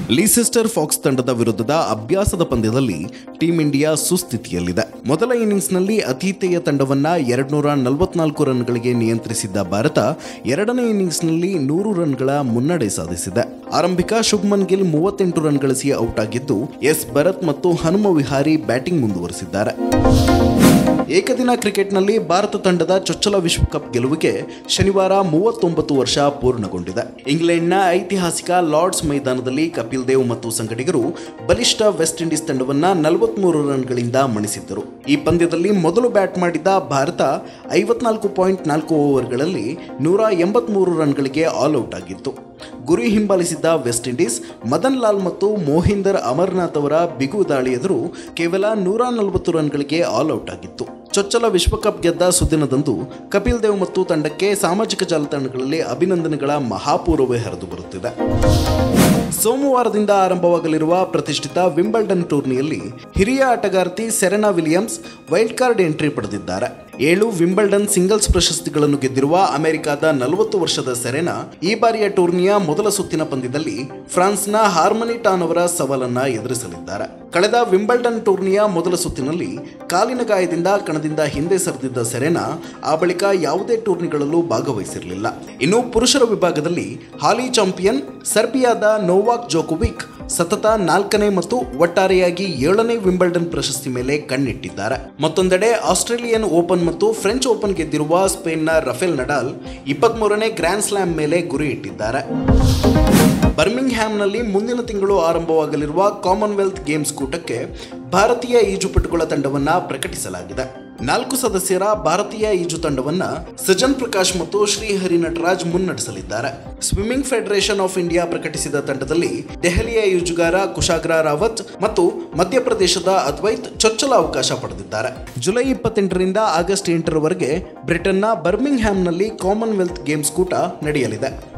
Leicester fox ತಂಡದ ವಿರುದ್ಧದ ಅಭ್ಯಾಸದ ಪಂದ್ಯದಲ್ಲಿ ಟೀಂ ಇಂಡಿಯಾ ಸುಸ್ಥಿತಿಯಲ್ಲಿದೆ ಮೊದಲ ಇನ್ನಿಂಗ್ಸ್ನಲ್ಲಿ ಅತೀತೆಯ ತಂಡವನ್ನ ಎರಡ್ನೂರ ನಲವತ್ನಾಲ್ಕು ರನ್ಗಳಿಗೆ ನಿಯಂತ್ರಿಸಿದ್ದ ಭಾರತ ಎರಡನೇ ಇನ್ನಿಂಗ್ಸ್ನಲ್ಲಿ ನೂರು ರನ್ಗಳ ಮುನ್ನಡೆ ಸಾಧಿಸಿದೆ ಆರಂಭಿಕ ಶುಭ್ಮನ್ ಗಿಲ್ ಮೂವತ್ತೆಂಟು ರನ್ ಗಳಿಸಿ ಔಟ್ ಆಗಿದ್ದು ಎಸ್ ಭರತ್ ಮತ್ತು ಹನುಮ ವಿಹಾರಿ ಬ್ಯಾಟಿಂಗ್ ಮುಂದುವರೆಸಿದ್ದಾರೆ ಏಕದಿನ ಕ್ರಿಕೆಟ್ನಲ್ಲಿ ಭಾರತ ತಂಡದ ಚೊಚ್ಚಲ ವಿಶ್ವಕಪ್ ಗೆಲುವಿಗೆ ಶನಿವಾರ ಮೂವತ್ತೊಂಬತ್ತು ವರ್ಷ ಪೂರ್ಣಗೊಂಡಿದೆ ಇಂಗ್ಲೆಂಡ್ನ ಐತಿಹಾಸಿಕ ಲಾರ್ಡ್ಸ್ ಮೈದಾನದಲ್ಲಿ ಕಪಿಲ್ ದೇವ್ ಮತ್ತು ಸಂಗಡಿಗರು ಬಲಿಷ್ಠ ವೆಸ್ಟ್ ಇಂಡೀಸ್ ತಂಡವನ್ನ ನಲವತ್ಮೂರು ರನ್ಗಳಿಂದ ಮಣಿಸಿದ್ದರು ಈ ಪಂದ್ಯದಲ್ಲಿ ಮೊದಲು ಬ್ಯಾಟ್ ಮಾಡಿದ ಭಾರತ ಐವತ್ನಾಲ್ಕು ಪಾಯಿಂಟ್ ನಾಲ್ಕು ಓವರ್ಗಳಲ್ಲಿ ನೂರ ಎಂಬತ್ಮೂರು ರನ್ಗಳಿಗೆ ಆಲ್ ಔಟ್ ಆಗಿತ್ತು ಗುರಿ ಹಿಂಬಾಲಿಸಿದ್ದ ವೆಸ್ಟ್ ಇಂಡೀಸ್ ಮದನ್ ಲಾಲ್ ಮತ್ತು ಮೋಹಿಂದರ್ ಅಮರ್ನಾಥ್ ಅವರ ಬಿಗು ದಾಳಿ ಎದುರು ಕೇವಲ ನೂರ ನಲವತ್ತು ರನ್ಗಳಿಗೆ ಆಲ್ ಔಟ್ ಆಗಿತ್ತು ಚೊಚ್ಚಲ ವಿಶ್ವಕಪ್ ಗೆದ್ದ ಸುದಿನದಂದು ಕಪಿಲ್ ದೇವ್ ಮತ್ತು ತಂಡಕ್ಕೆ ಸಾಮಾಜಿಕ ಜಾಲತಾಣಗಳಲ್ಲಿ ಅಭಿನಂದನೆಗಳ ಮಹಾಪೂರ್ವವೇ ಹರಿದು ಬರುತ್ತಿದೆ ಸೋಮವಾರದಿಂದ ಆರಂಭವಾಗಲಿರುವ ಪ್ರತಿಷ್ಠಿತ ವಿಂಬಲ್ಡನ್ ಟೂರ್ನಿಯಲ್ಲಿ ಹಿರಿಯ ಆಟಗಾರ್ತಿ Serena Williams wild card entry ಪಡೆದಿದ್ದಾರೆ ಏಳು ವಿಂಬಲ್ಡನ್ ಸಿಂಗಲ್ಸ್ ಪ್ರಶಸ್ತಿಗಳನ್ನು ಗೆದ್ದಿರುವ ಅಮೆರಿಕದ ನಲವತ್ತು ವರ್ಷದ ಸೆರೆನಾ ಈ ಬಾರಿಯ ಟೂರ್ನಿಯ ಮೊದಲ ಸುತ್ತಿನ ಪಂದ್ಯದಲ್ಲಿ ಫ್ರಾನ್ಸ್ನ ಹಾರ್ಮನಿ ಟಾನ್ ಅವರ ಸವಾಲನ್ನ ಎದುರಿಸಲಿದ್ದಾರೆ ಕಳೆದ ವಿಂಬಲ್ಡನ್ ಟೂರ್ನಿಯ ಮೊದಲ ಸುತ್ತಿನಲ್ಲಿ ಕಾಲಿನ ಗಾಯದಿಂದ ಕಣದಿಂದ ಹಿಂದೆ ಸರಿದಿದ್ದ ಸೆರೆನಾ ಆ ಬಳಿಕ ಯಾವುದೇ ಟೂರ್ನಿಗಳಲ್ಲೂ ಭಾಗವಹಿಸಿರಲಿಲ್ಲ ಇನ್ನು ಪುರುಷರ ವಿಭಾಗದಲ್ಲಿ ಹಾಲಿ ಚಾಂಪಿಯನ್ ಸರ್ಬಿಯಾದ ನೋವಾಕ್ ಜೋಕೋವಿಕ್ ಸತತ ನಾಲ್ಕನೇ ಮತ್ತು ಒಟ್ಟಾರೆಯಾಗಿ ಏಳನೇ ವಿಂಬಲ್ಡನ್ ಪ್ರಶಸ್ತಿ ಮೇಲೆ ಕಣ್ಣಿಟ್ಟಿದ್ದಾರೆ ಮತ್ತೊಂದೆಡೆ ಆಸ್ಟ್ರೇಲಿಯನ್ ಓಪನ್ ಮತ್ತು ಫ್ರೆಂಚ್ ಓಪನ್ ಗೆದ್ದಿರುವ ಸ್ಪೇನ್ನ ರಫೇಲ್ ನಡಾಲ್ ಇಪ್ಪತ್ಮೂರನೇ ಗ್ರ್ಯಾಂಡ್ ಸ್ಲಾಮ್ ಮೇಲೆ ಗುರಿ ಇಟ್ಟಿದ್ದಾರೆ ಬರ್ಮಿಂಗ್ ಹ್ಯಾಮ್ನಲ್ಲಿ ಮುಂದಿನ ತಿಂಗಳು ಆರಂಭವಾಗಲಿರುವ ಕಾಮನ್ವೆಲ್ತ್ ಗೇಮ್ಸ್ ಕೂಟಕ್ಕೆ ಭಾರತೀಯ ಈಜುಪಟುಗಳ ತಂಡವನ್ನ ಪ್ರಕಟಿಸಲಾಗಿದೆ ನಾಲ್ಕು ಸದಸ್ಯರ ಭಾರತೀಯ ಈಜು ತಂಡವನ್ನ ಸಜನ್ ಪ್ರಕಾಶ್ ಮತ್ತು ಶ್ರೀಹರಿ ನಟರಾಜ್ ಮುನ್ನಡೆಸಲಿದ್ದಾರೆ ಸ್ವಿಮ್ಮಿಂಗ್ ಫೆಡರೇಷನ್ ಆಫ್ ಇಂಡಿಯಾ ಪ್ರಕಟಿಸಿದ ತಂಡದಲ್ಲಿ ದೆಹಲಿಯ ಈಜುಗಾರ ಕುಶಾಗ್ರ ರಾವತ್ ಮತ್ತು ಮಧ್ಯಪ್ರದೇಶದ ಅದ್ವೈತ್ ಚೊಚ್ಚಲ ಅವಕಾಶ ಪಡೆದಿದ್ದಾರೆ ಜುಲೈ ಇಪ್ಪತ್ತೆಂಟರಿಂದ ಆಗಸ್ಟ್ ಎಂಟರವರೆಗೆ ಬ್ರಿಟನ್ನ ಬರ್ಮಿಂಗ್ ಹ್ಯಾಮ್ನಲ್ಲಿ ಕಾಮನ್ವೆಲ್ತ್ ಗೇಮ್ಸ್ ಕೂಟ ನಡೆಯಲಿದೆ